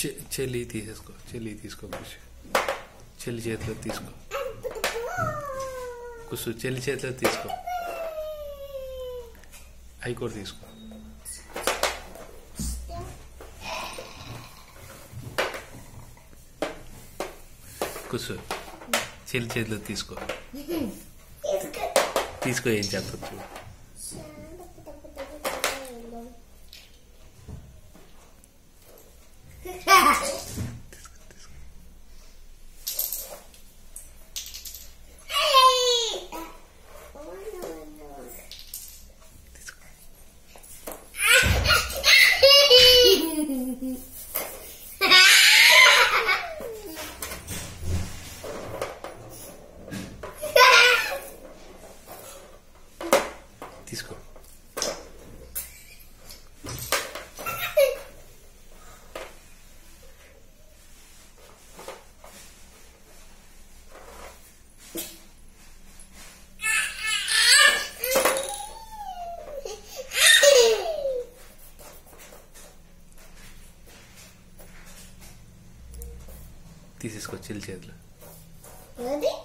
చె- చెల్లి తీసేసుకో చెల్లి తీసుకో కుసు చెల్లి చేతిలో తీసుకో కుసు చెల్లి చేతిలో తీసుకో అవి కూడా తీసుకో కుసు చెల్లి చేతిలో తీసుకో తీసుకో ఏం చేస్తుంది చూడు తీసుకో తీసేసుకో చెల్లి చేతిలో ఏది